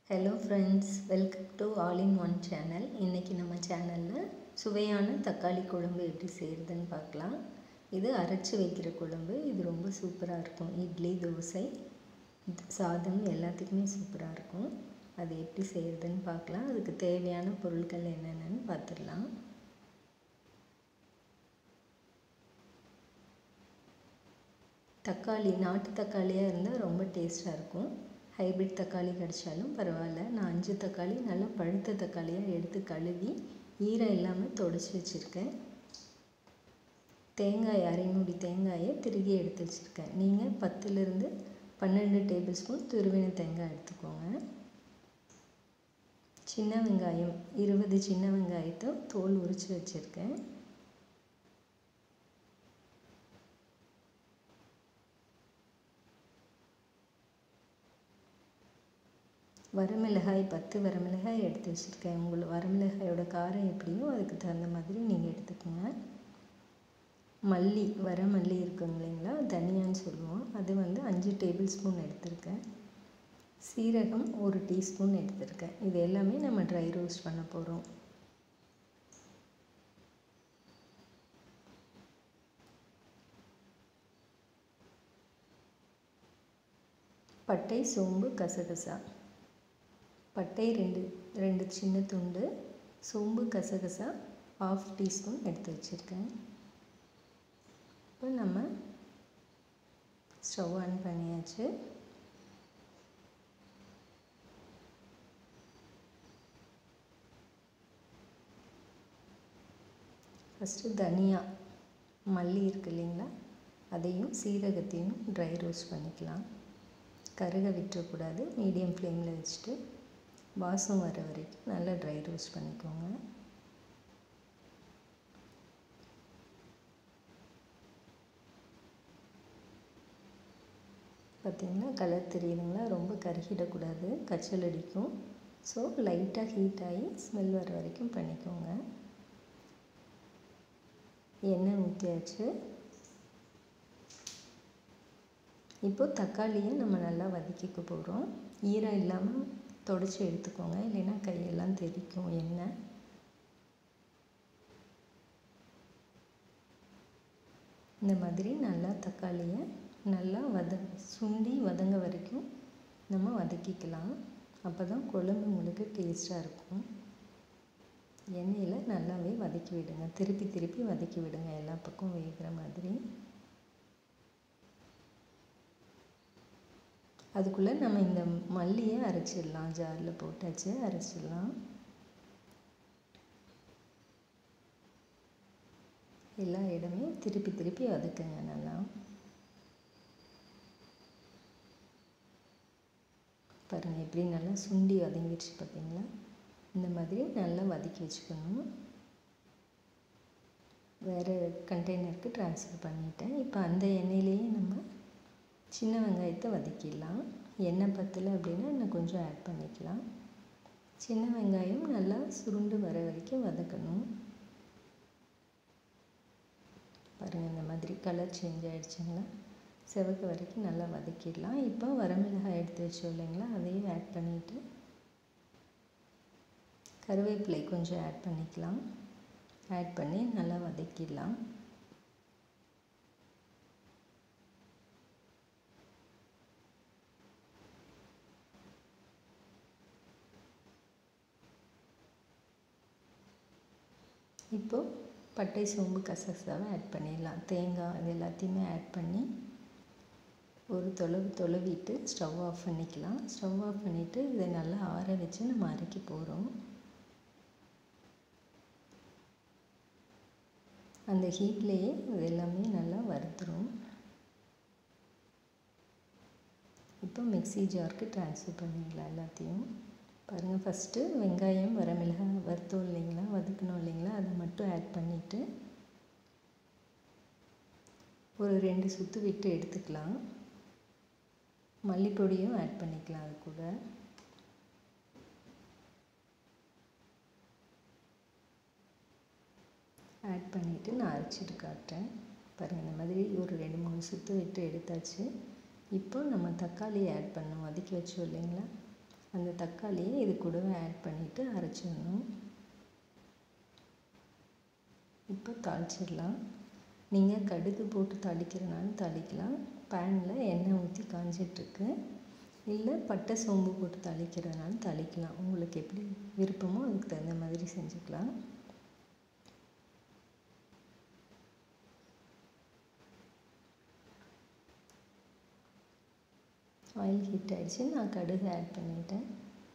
hello friends welcome to all in one channel இன்றைக்கி நம்ம சேனலில் சுவையான தக்காளி குழம்பு எப்படி செய்கிறதுன்னு பார்க்கலாம் இது அரைச்சி வைக்கிற குழம்பு இது ரொம்ப சூப்பராக இருக்கும் இட்லி தோசை சாதம் எல்லாத்துக்குமே சூப்பராக இருக்கும் அது எப்படி செய்கிறதுன்னு பார்க்கலாம் அதுக்கு தேவையான பொருட்கள் என்னென்னு பார்த்துடலாம் தக்காளி நாட்டு தக்காளியாக இருந்தால் ரொம்ப டேஸ்ட்டாக இருக்கும் ஹைப்ரிட் தக்காளி கிடைச்சாலும் பரவாயில்ல நான் அஞ்சு தக்காளி நல்லா பழுத்த தக்காளியாக எடுத்து கழுவி ஈரம் இல்லாமல் தொடச்சி வச்சுருக்கேன் தேங்காய் அரை மூடி தேங்காயை திருகி எடுத்து வச்சுருக்கேன் நீங்கள் பத்துலேருந்து பன்னெண்டு டேபிள் ஸ்பூன் துருவின தேங்காய் எடுத்துக்கோங்க சின்ன வெங்காயம் இருபது சின்ன வெங்காயத்தை தோல் உரித்து வச்சுருக்கேன் வரமிளகாய் பத்து வரமிளகாய் எடுத்து வச்சுருக்கேன் உங்களுக்கு வரமிளகாயோட காரம் எப்படியோ அதுக்கு தகுந்த மாதிரி நீங்கள் எடுத்துக்கோங்க மல்லி வர மல்லி இருக்கும் இல்லைங்களா தனியான்னு சொல்லுவோம் அது வந்து அஞ்சு டேபிள் ஸ்பூன் எடுத்திருக்கேன் சீரகம் ஒரு டீஸ்பூன் எடுத்திருக்கேன் இது எல்லாமே நம்ம ட்ரை ரோஸ்ட் பண்ண போகிறோம் பட்டை சோம்பு கசகசா பட்டை ரெண்டு ரெண்டு சின்ன துண்டு சோம்பு கசகசா ஆஃப் டீஸ்பூன் எடுத்து வச்சுருக்கேன் இப்போ நம்ம ஸ்டவ் ஆன் பண்ணியாச்சு ஃபஸ்ட்டு தனியா மல்லி இருக்கு இல்லைங்களா அதையும் சீரகத்தையும் ட்ரை ரோஸ்ட் பண்ணிக்கலாம் கருக விட்டுறக்கூடாது மீடியம் ஃப்ளேமில் வச்சுட்டு வாசம் வர வரைக்கும் நல்லா ட்ரை ரோஸ்ட் பண்ணிக்கோங்க பார்த்திங்கன்னா கலர் தெரியுதுங்களா ரொம்ப கருகிடக்கூடாது கச்சல் அடிக்கும் ஸோ லைட்டாக ஹீட் ஆகி ஸ்மெல் வர வரைக்கும் பண்ணிக்கோங்க எண்ணெய் ஊற்றியாச்சு இப்போ தக்காளியை நம்ம நல்லா வதக்கிக்க போகிறோம் ஈரம் இல்லாமல் தொடச்சி எடுத்துக்கோங்க இல்லைன்னா கையெல்லாம் தெரிக்கும் எண்ணெய் இந்த மாதிரி நல்லா தக்காளியை நல்லா வத சுண்டி வதங்க வரைக்கும் நம்ம வதக்கிக்கலாம் அப்போ தான் குழம்பு உங்களுக்கு டேஸ்ட்டாக இருக்கும் எண்ணெயில் நல்லாவே வதக்கி விடுங்க திருப்பி திருப்பி வதக்கி விடுங்க எல்லா பக்கம் வேகிற மாதிரி அதுக்குள்ளே நம்ம இந்த மல்லியை அரைச்சிடலாம் ஜாரில் போட்டாச்சு அரைச்சிடலாம் எல்லா இடமே திருப்பி திருப்பி வதக்குங்க நல்லா பாருங்கள் எப்படி நல்லா சுண்டி வதங்கிடுச்சு பார்த்தீங்களா இந்த மாதிரி நல்லா வதக்கி வச்சுக்கணும் வேறு கண்டெய்னருக்கு ட்ரான்ஸ்ஃபர் பண்ணிட்டேன் இப்போ அந்த எண்ணெயிலேயே நம்ம சின்ன வெங்காயத்தை வதக்கிடலாம் எண்ணெய் பத்தலை அப்படின்னா இன்னும் கொஞ்சம் ஆட் பண்ணிக்கலாம் சின்ன வெங்காயம் நல்லா சுருண்டு வர வரைக்கும் வதக்கணும் பாருங்கள் இந்த மாதிரி கலர் சேஞ்ச் ஆகிடுச்சுங்களா செவக்க வரைக்கும் நல்லா வதக்கிடலாம் இப்போ வரமிளகாய் எடுத்து வச்சோம் இல்லைங்களா அதையும் ஆட் பண்ணிவிட்டு கருவேப்பிலை கொஞ்சம் ஆட் பண்ணிக்கலாம் ஆட் பண்ணி நல்லா வதக்கிடலாம் இப்போது பட்டை சோம்பு கசகசாவை ஆட் பண்ணிடலாம் தேங்காய் இது எல்லாத்தையுமே ஆட் பண்ணி ஒரு தொலைவு தொலைவிட்டு ஸ்டவ் ஆஃப் பண்ணிக்கலாம் ஸ்டவ் ஆஃப் பண்ணிவிட்டு இதை நல்லா ஆற வச்சு நம்ம அரைக்க போகிறோம் அந்த ஹீட்லேயே இது எல்லாமே நல்லா வறுத்துரும் இப்போ மிக்சி ஜாருக்கு ட்ரான்ஸ்ஃபர் பண்ணிடலாம் எல்லாத்தையும் பாருங்கள் ஃபஸ்ட்டு வெங்காயம் வரமிளகாய் வறுத்தோம் இல்லைங்களா வதக்கணும் இல்லைங்களா அதை மட்டும் ஆட் பண்ணிவிட்டு ஒரு ரெண்டு சுற்று விட்டு எடுத்துக்கலாம் மல்லிப்பொடியும் ஆட் பண்ணிக்கலாம் அது கூட ஆட் பண்ணிவிட்டு நான் அரைச்சிட்டு காட்டுறேன் பாருங்கள் இந்த மாதிரி ஒரு ரெண்டு மூணு சுற்று விட்டு எடுத்தாச்சு இப்போ நம்ம தக்காளியை ஆட் பண்ணோம் வதக்கி வச்சோம் இல்லைங்களா அந்த தக்காளியை இது கூடவே ஆட் பண்ணிவிட்டு அரைச்சிடணும் இப்போ தாளிச்சிடலாம் நீங்கள் கடுகு போட்டு தாளிக்கிறனாலும் தாளிக்கலாம் பேனில் எண்ணெய் ஊற்றி காஞ்சிட்ருக்கு இல்லை பட்டை சோம்பு போட்டு தாளிக்கிறதுனாலும் தாளிக்கலாம் உங்களுக்கு எப்படி விருப்பமோ அதுக்கு தகுந்த மாதிரி செஞ்சுக்கலாம் ஆயில் ஹீட் ஆகிடுச்சு நான் கடுகு ஆட் பண்ணிட்டேன்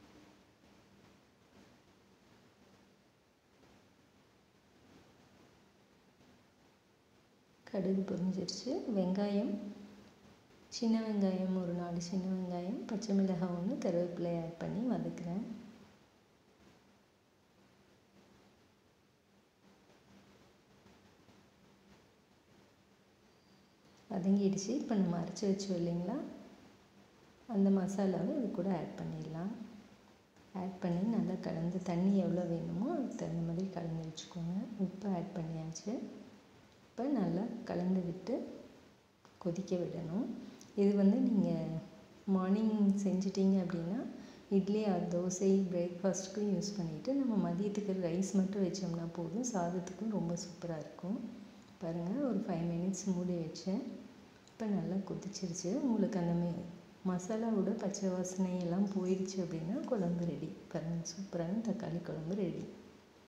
கடுகு பொரிஞ்சிருச்சு வெங்காயம் சின்ன வெங்காயம் ஒரு நாலு சின்ன வெங்காயம் பச்சை மிளகாய் ஒன்று கருவேப்பிலை ஆட் பண்ணி வதக்குறேன் வதங்கிடுச்சு இப்போ நம்ம அரைச்சி வச்சோம் இல்லைங்களா அந்த மசாலாவை இது கூட ஆட் பண்ணிடலாம் ஆட் பண்ணி நல்லா கலந்து தண்ணி எவ்வளோ வேணுமோ அதுக்கு தகுந்த மாதிரி கலந்து வச்சுக்கோங்க உப்பு ஆட் பண்ணியாச்சு இப்போ நல்லா கலந்து விட்டு கொதிக்க விடணும் இது வந்து நீங்கள் மார்னிங் செஞ்சிட்டிங்க அப்படின்னா இட்லி ஆர் தோசை பிரேக்ஃபாஸ்ட்டுக்கும் யூஸ் பண்ணிவிட்டு நம்ம மதியத்துக்கு ரைஸ் மட்டும் வச்சோம்னா போதும் சாதத்துக்கும் ரொம்ப சூப்பராக இருக்கும் பாருங்கள் ஒரு ஃபைவ் மினிட்ஸ் மூடி வச்சேன் இப்போ நல்லா கொதிச்சிருச்சு உங்களுக்கு அந்த மே மசாலாவோட பச்சை வாசனை எல்லாம் போயிடுச்சு அப்படின்னா குழம்பு ரெடி பாருங்கள் சூப்பரான தக்காளி குழம்பு ரெடி